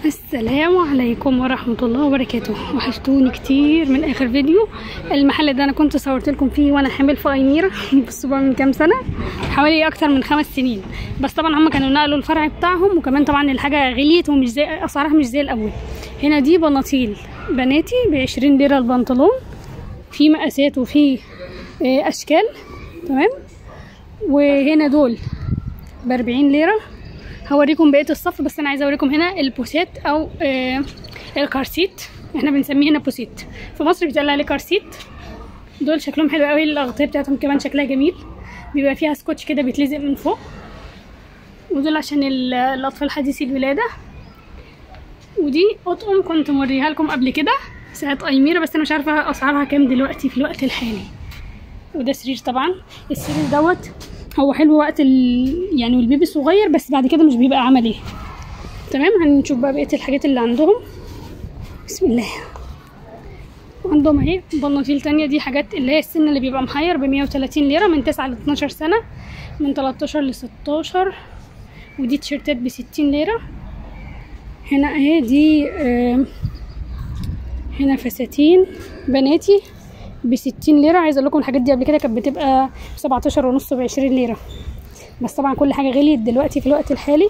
السلام عليكم ورحمة الله وبركاته وحشتوني كتير من آخر فيديو المحل ده أنا كنت صورت لكم فيه وأنا حامل في أيميرة بس بقى من كام سنة حوالي أكتر من خمس سنين بس طبعا هم كانوا نقلوا الفرع بتاعهم وكمان طبعا الحاجة غليت ومش زي أسعارها مش زي الأول هنا دي بناطيل بناتي بعشرين ليرة البنطلون في مقاسات وفي آه، أشكال تمام وهنا دول بأربعين ليرة هوريكم بقيه الصف بس انا عايزه اوريكم هنا البوسيت او آه الكارسيت احنا بنسميه هنا بوسيت في مصر بيتقال عليه كارسيت دول شكلهم حلو قوي الاغطيه بتاعتهم كمان شكلها جميل بيبقى فيها سكوتش كده بيتلزق من فوق ودول عشان ال- الاطفال حديثي الولاده ودي اطقم كنت موريها لكم قبل كده ساعه ايميره بس انا مش عارفه اسعارها كام دلوقتي في الوقت الحالي وده سرير طبعا السرير دوت هو حلو وقت ال... يعني والبيبي صغير بس بعد كده مش بيبقى عملي تمام هنشوف بقى بقيه الحاجات اللي عندهم بسم الله عندهم اهي بناطيل تانية دي حاجات اللي هي السن اللي بيبقى محير ب 130 ليرة من 9 ل 12 سنة من 13 ل 16 ودي تيشيرتات ب 60 ليرة هنا اهي دي آه هنا فساتين بناتي بستين ليرة عايزة اقول لكم الحاجات دي قبل كده كانت بتبقى بسبعتاشر ونص بعشرين ليرة بس طبعا كل حاجة غليت دلوقتي في الوقت الحالي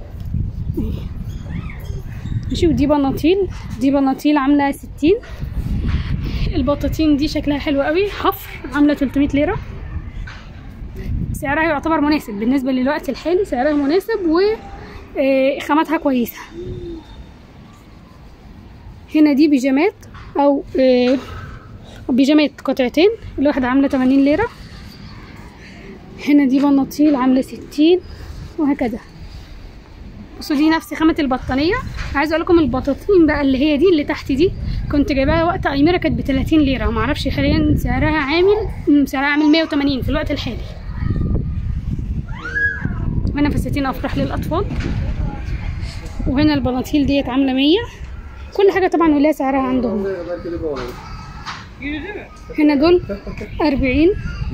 ماشي ودي بناطيل دي بناطيل عاملة ستين البطاطين دي شكلها حلو قوي حفر عاملة 300 ليرة سعرها يعتبر مناسب بالنسبة للوقت الحالي سعرها مناسب و آه، خاماتها كويسة هنا دي بيجامات او آه، بيجامات قطعتين الواحدة عاملة 80 ليرة هنا دي بناطيل عاملة 60 وهكذا بصوا دي نفس خامة البطانية عايزة اقول لكم البطاطين بقى اللي هي دي اللي تحت دي كنت جايباها وقت ايميرا كانت ب 30 ليرة معرفش حاليا سعرها عامل مم، سعرها عامل 180 في الوقت الحالي هنا فساتين افراح للاطفال وهنا البناطيل ديت عاملة 100 كل حاجة طبعا ولها سعرها عندهم هنا دول أربعين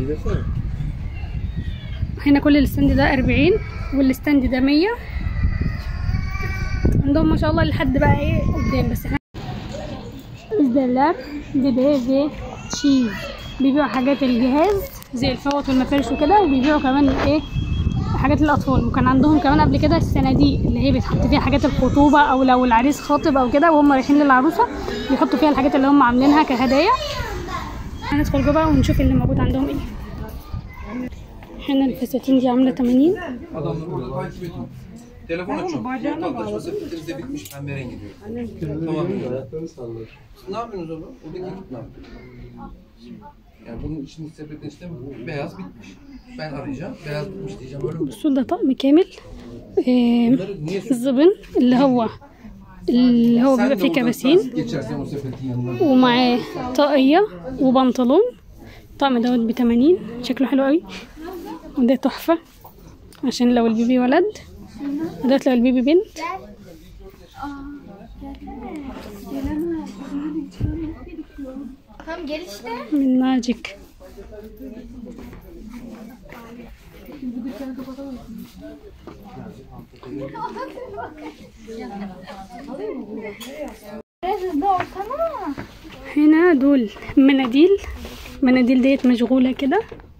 هنا كل الستاند ده أربعين والستاند ده مية عندهم ما شاء الله لحد بقى ايه قدام بس احنا الزلاب دي بيبي تشيز بيبيعوا حاجات الجهاز زي الفوط والمفارش وكده وبيبيعوا كمان ايه حاجات الاطفال وكان عندهم كمان قبل كده الصناديق اللي هي بيتحط فيها حاجات الخطوبه او لو العريس خاطب او كده وهم رايحين للعروسه بيحطوا فيها الحاجات اللي هم عاملينها كهدايا هندخل جوه بقى ونشوف اللي موجود عندهم eيه هنا الفساتين دي عامله 80 Adamları burada takip ediyor. Telefon açıyorum. Kontaklaşması filtrinizde bitmiş pemberengi diyor. Tamam. Siz ne yapıyorsunuz oğlum? Oradaki ekip ne yapıyor? Yani bunun için sepetin işte beyaz bitmiş. Ben arayacağım. Beyaz bitmiş diyeceğim. Öyle mi? بصوا ده طقم كامل آه، Bunları niye söylüyorsun? الزبن اللي هو اللي هو Sen بيبقى de فيه oradan كباسين transit geçersen o sepetin yanına. ومعاه طاقية وبنطلون الطقم دوت بتمانين شكله حلو قوي وده تحفة عشان لو البيبي ولد ودوت لو البيبي بنت Tamam gel işte. من ماجيك Biraz hızlı olsana. هنا دول مناديل مناديل ديت مشغولة كده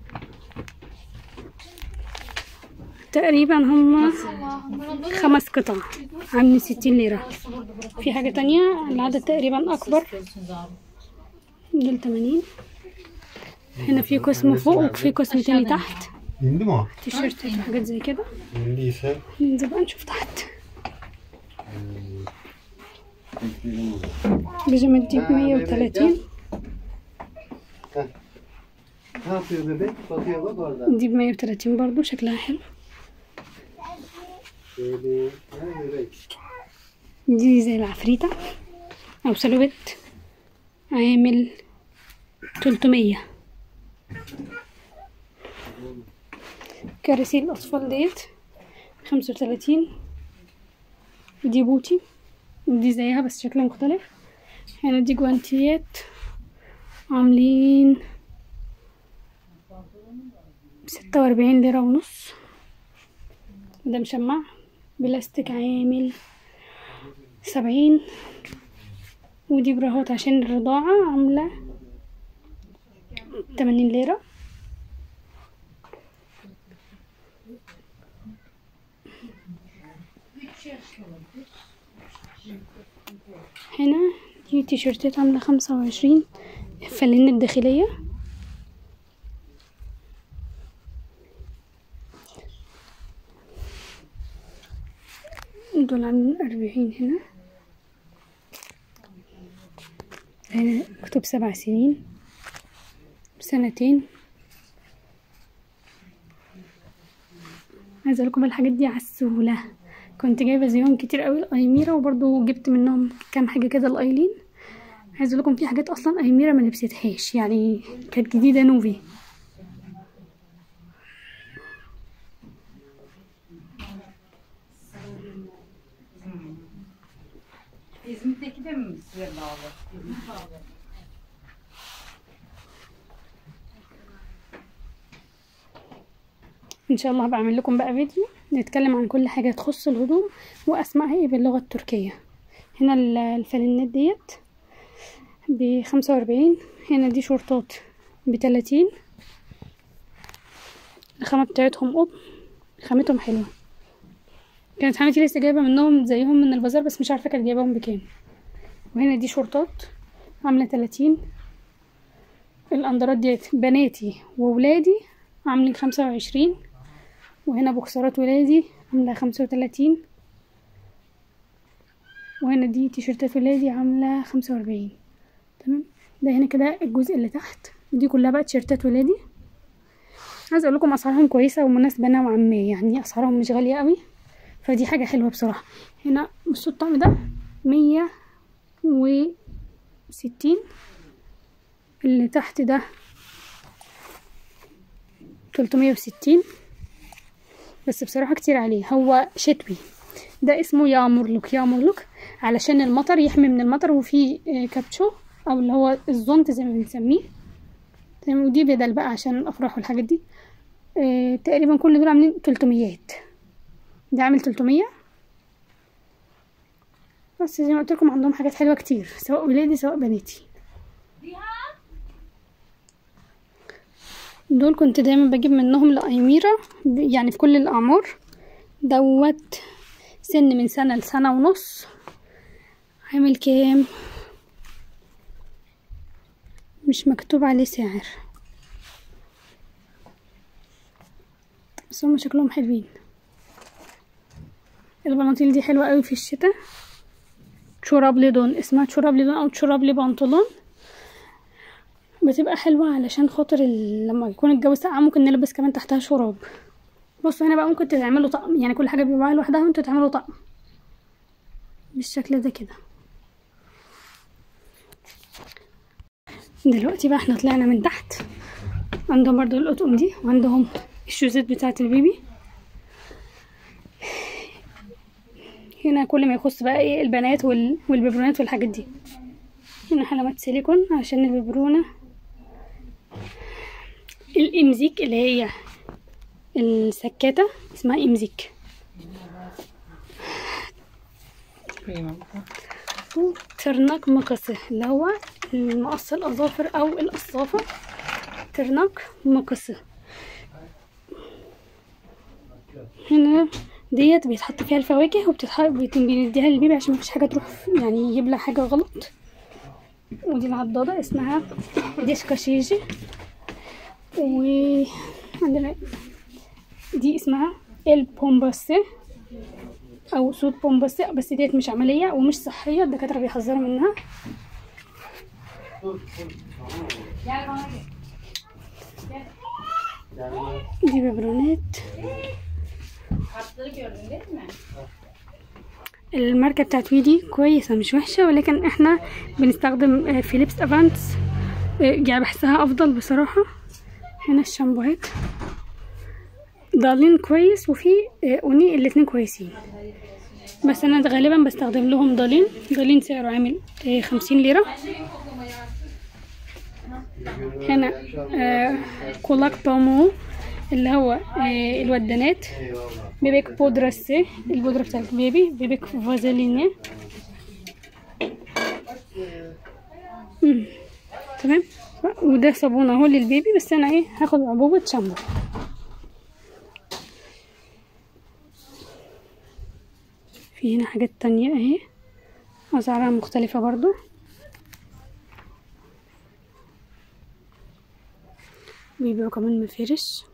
تقريبا هم خمس قطع عاملين ستين ليرة في حاجة تانية العدد تقريبا أكبر دول تمانين هنا في قسم فوق وفي قسم تاني تحت İndi mi o? تيشيرت وحاجات زي كده İndiyse ننزل بقى نشوف تحت بيجامات دي بمية وتلاتين ne yapıyor bebek? Bakıyor bak orada. دي بمية وتلاتين برضو شكلها حلو Şöyle. Ha bebek. دي زي العفريتة أو سلوبت عامل تلتمية كراسي الأطفال ديت خمسة وتلاتين دي بوتي ودي زيها بس شكلها مختلف هنا دي جوانتيات عاملين ستة وأربعين ليرة ونص ده مشمع بلاستيك عامل سبعين ودي براهات عشان الرضاعة عاملة تمانين ليرة هنا دي تيشيرتات عاملة خمسة وعشرين فلين الداخلية دول عاملين أربعين هنا هنا كتب سبع سنين سنتين عايزة لكم الحاجات دي على السهولة كنت جايبة زيهم كتير قوي الأيميرة وبرضو جبت منهم كام حاجة كده الأيلين عايزة لكم في حاجات أصلا أيميرة ما لبستهاش يعني كانت جديدة نوفي İzmit'teki de mi size bağlı? ان شاء الله بعمل لكم بقى فيديو نتكلم عن كل حاجه تخص الهدوم واسمائها ايه باللغه التركيه هنا ال- الفانلات ديت بخمسة وأربعين هنا دي شورتات بتلاتين الخامة بتاعتهم قطن خامتهم حلوة كانت حماتي لسه جايبة منهم زيهم من البازار بس مش عارفة كانت جايباهم بكام وهنا دي شورتات عاملة تلاتين الأندرات ديت بناتي وولادي عاملين خمسة وعشرين وهنا بوكسرات ولادي عاملة خمسة وتلاتين وهنا دي تيشيرتات ولادي عاملة خمسة وأربعين تمام ده هنا كده الجزء اللي تحت ودي كلها بقى تيشيرتات ولادي عايزة اقول لكم اسعارهم كويسة ومناسبة نوعا ما يعني اسعارهم مش غالية قوي فدي حاجة حلوة بصراحة هنا بصوا الطقم ده مية وستين اللي تحت ده تلتمية وستين بس بصراحة كتير عليه هو شتوي ده اسمه يا مرلوك يا مرلوك علشان المطر يحمي من المطر وفي آه، كابتشو او اللي هو الزونت زي ما بنسميه تمام ودي بدل بقى عشان الافراح والحاجات دي آه، تقريبا كل دول عاملين تلتميات ده عامل تلتمية بس زي ما قلت لكم عندهم حاجات حلوة كتير سواء ولادي سواء بناتي دول كنت دايما بجيب منهم لأيميرة ب- يعني في كل الأعمار دوت سن من سنة لسنة ونص عامل كام مش مكتوب عليه سعر بس هما شكلهم حلوين البناطيل دي حلوة قوي في الشتاء شراب لدون اسمها شراب لدون او شراب لبنطلون بتبقى حلوة علشان خاطر ال... لما يكون الجو ساقع ممكن نلبس كمان تحتها شراب بصوا هنا بقى ممكن تعملوا طقم يعني كل حاجة بيبقى لوحدها وانتوا تعملوا طقم بالشكل ده كده دلوقتي بقى احنا طلعنا من تحت عندهم برضو الأطقم دي وعندهم الشوزات بتاعة البيبي هنا كل ما يخص بقى ايه البنات وال... والبيبرونات والحاجات دي هنا حلوات سيليكون عشان البيبرونة الامزيك اللي هي السكاتة اسمها امزيك ترناك مقصة اللي هو المقص الأظافر أو القصافة ترناك مقصة هنا ديت بيتحط فيها الفواكه وبتتحط بنديها للبيبي عشان مفيش حاجة تروح في- يعني يبلع حاجة غلط ودي العضادة اسمها ديسكاشيجي وعندنا دي اسمها البومباسي او صوت بومباسي بس ديت مش عملية ومش صحية الدكاترة بيحذروا منها دي ببرونات Hatları gördün değil mi? الماركة بتاعت ويدي كويسة مش وحشة ولكن احنا بنستخدم آه، فيليبس افانس آه، يعني بحسها افضل بصراحة هنا الشامبوهات ضالين كويس وفي آه، اوني الاتنين كويسين بس انا غالبا بستخدم لهم ضالين ضالين سعره عامل آه، خمسين ليرة هنا آه، كولاك بامو اللي هو آه، الودانات Eyvallah. بيبيك بودرة سي البودرة بتاعت البيبي بيبيك فازليني مم. تمام وده صابون اهو للبيبي بس انا ايه هاخد عبوة شامبو في هنا حاجات تانية اهي اسعارها مختلفة برضو بيبيعوا كمان مفارش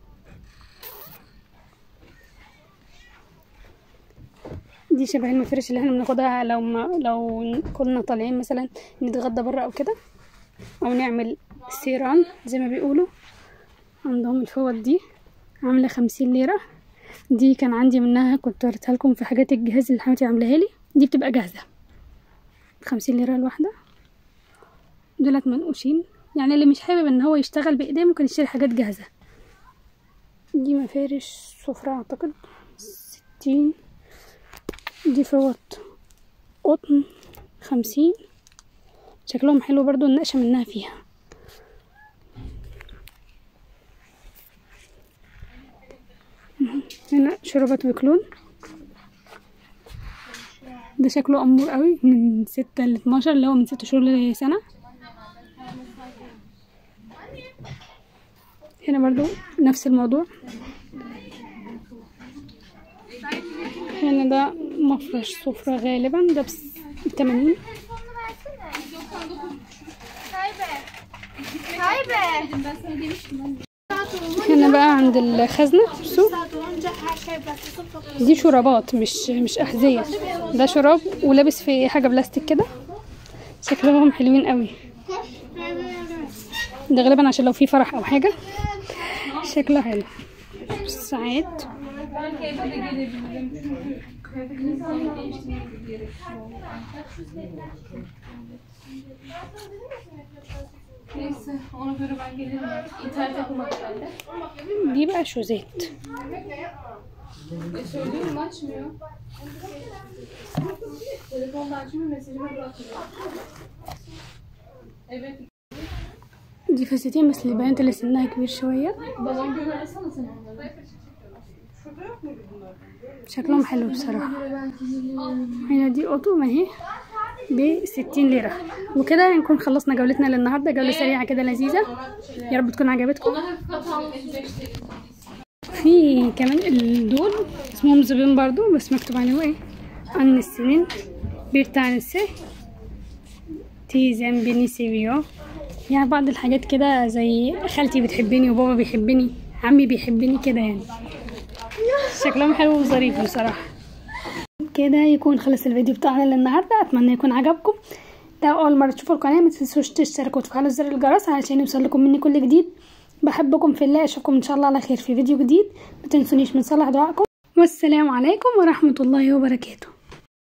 دي شبه المفارش اللي احنا بناخدها لو ما لو كنا طالعين مثلا نتغدى بره او كده او نعمل سيران زي ما بيقولوا عندهم الفوط دي عاملة خمسين ليرة دي كان عندي منها كنت وريتها لكم في حاجات الجهاز اللي حماتي عاملاها لي دي بتبقى جاهزة خمسين ليرة الواحدة دولت منقوشين يعني اللي مش حابب ان هو يشتغل بايديه ممكن يشتري حاجات جاهزة دي مفارش سفرة اعتقد ستين دي فوط قطن خمسين شكلهم حلو برضو النقشة منها فيها هنا شربات بكلون ده شكله أمور قوي من ستة لاتناشر اللي هو من ست شهور لسنة هنا برضو نفس الموضوع هنا ده مفرش سفرة غالبا ده بس بتمانين هنا بقى عند الخزنة بصوا دي شرابات مش مش أحذية ده شراب ولابس في حاجة بلاستيك كده شكلهم حلوين قوي ده غالبا عشان لو في فرح أو حاجة شكله حلو ساعات Neyse ona göre ben gelirim. İnternet okumak geldi. دي بقى شوزات E söylüyorum açmıyor. Telefonda açmıyor mesajıma bırakmıyor. Evet. دي فساتين بس للبنات اللي سنها كبير شوية Babam göndersene sen onları. شكلهم حلو بصراحة هنا دي قطو اهي بستين ليرة وكده نكون خلصنا جولتنا للنهاردة جولة سريعة كده لذيذة يا رب تكون عجبتكم Ona hafif hatalı 55 TL. في كمان الدول اسمهم زبين برضو بس مكتوب عليهم ايه عن السنين bir tanesi تيزن بني سيفيو يعني بعض الحاجات كده زي خالتي بتحبني وبابا بيحبني عمي بيحبني كده يعني شكلهم حلو وظريف بصراحة كده يكون خلص الفيديو بتاعنا للنهاردة اتمنى يكون عجبكم لو اول مرة تشوفوا القناة ما تنسوش تشتركوا وتفعلوا زر الجرس علشان يوصل لكم مني كل جديد بحبكم في الله اشوفكم ان شاء الله على خير في فيديو جديد ما تنسونيش من صالح دعائكم والسلام عليكم ورحمة الله وبركاته